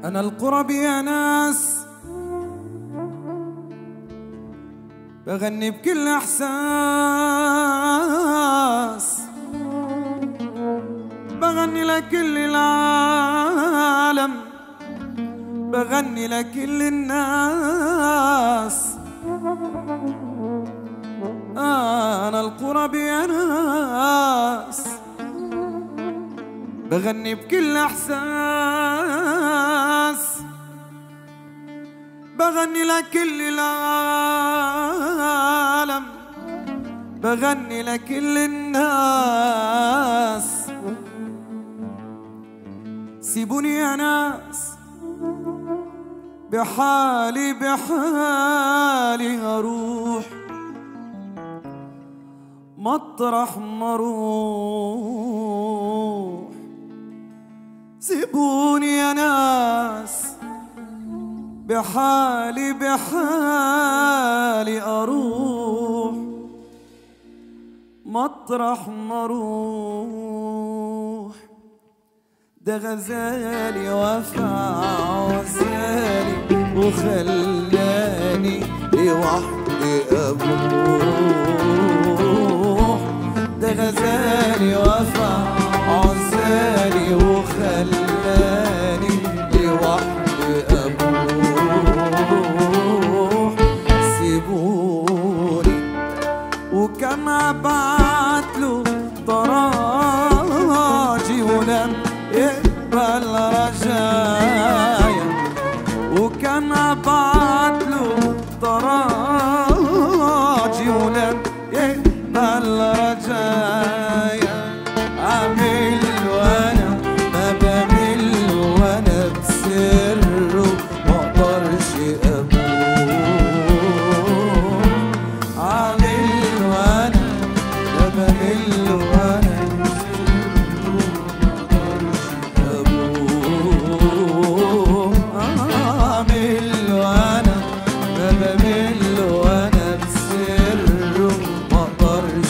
أنا القرب يا ناس بغني بكل إحساس بغني لكل العالم بغني لكل الناس أنا القرب يا ناس بغني بكل احساس بغني لكل العالم بغني لكل الناس سيبوني يا ناس بحالي بحالي اروح مطرح ما اروح سيبوني يا ناس بحالي بحالي اروح مطرح ما اروح ده غزالي وفى عزالي وخلاني لوحدي ابوح ده غزالي وفى عزالي وخلاني لوحدي ابوح سيبوني وكم ابعت له تراجي ولم يقبل رجايا وكم ابعت له تراجي ولم يقبل رجايا عامل وانا ما بمل وانا بسره مقدرش ابوح عامل وانا ما بمل وانا أبوه عامل وانا ما بمل وانا بسره مقدرش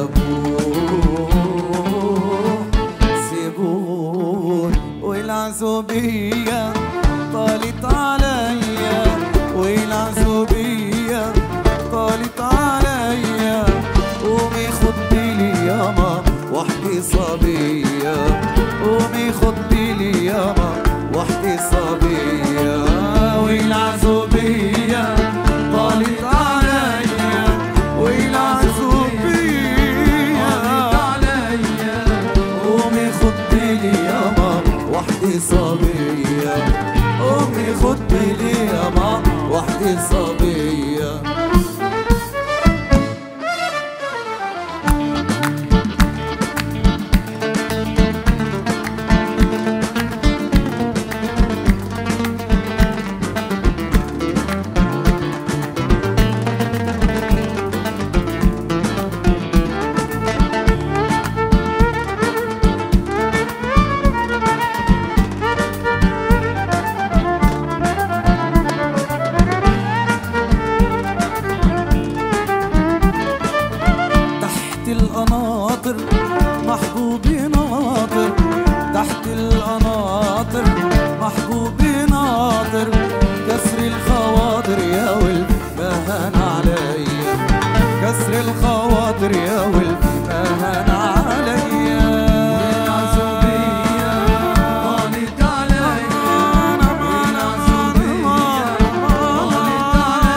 ابوه سيبوني والعزوبية طالت عليا والعزوبية طالت عليا قومي خدي لي ياما وحدي صبية قومي خدي لي ياما وحدي صبية والعزوبية طالت عليا والعزوبية قومي خدي لي ياما وحدي صبية قومي خدي لي ياما وحدي صبية تحت القناطر محبوبي ناطر تحت القناطر محبوبي ناطر كسر الخواطر يا ولد مهان عليا كسر الخواطر يا ولد مهان عليا طالت عليا والعزوبية طالت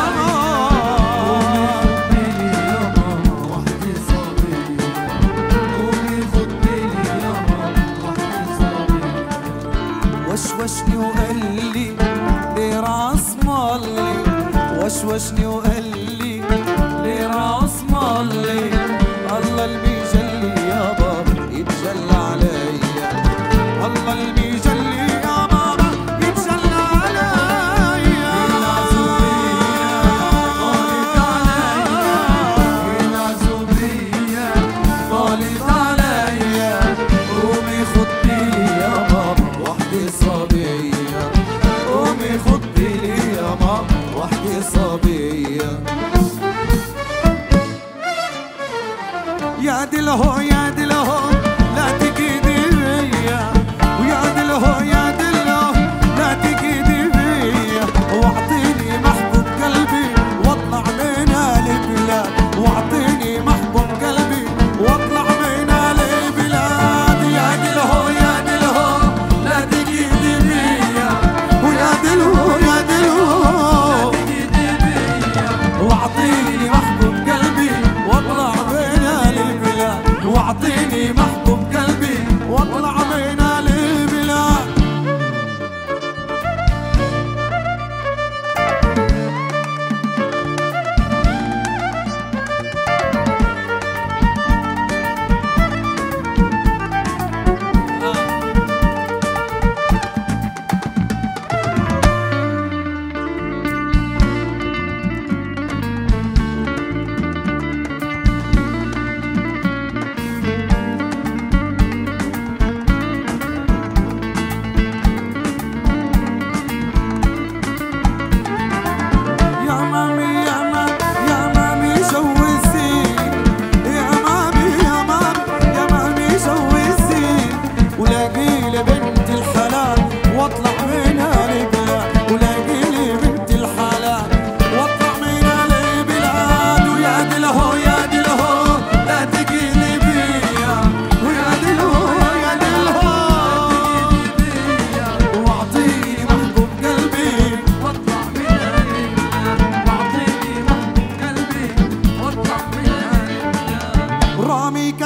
وحدي صبية قومي خدي لي ياما وحدي صبية وشوشني وقال لي ليه راس مالي وشوشني وقال لي ليه راس مالي الله اللي بيجلي يابا يتجلى عليا الله اللي بيجلي يا بابا يتجلى عليا والعزوبية طالت عليا قومي خدي لي يا ماما وحدي صبية قومي خدي لي يا ماما وحدي صبية يا دلهو يا دلهو لا تجي ويا دلهو يا دلهو لا تجي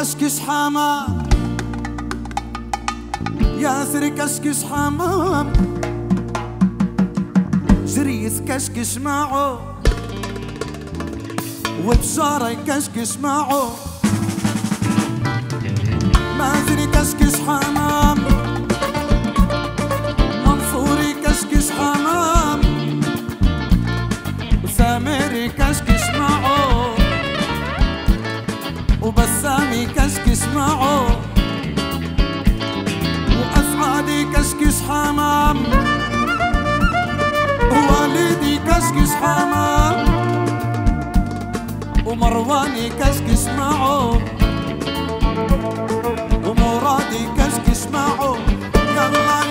كشكش حمام ياسر كشكش حمام جريس كشكش معه وبشارة يكشكش معه مازن يكشكش حمام منصور يكشكش حمام وسامر يكشكش معه وبسام يكشكش معه وأسعد يكشكش حمام ووالدي يكشكش حمام ومروان يكشكش معه ومراد يكشكش معه يلا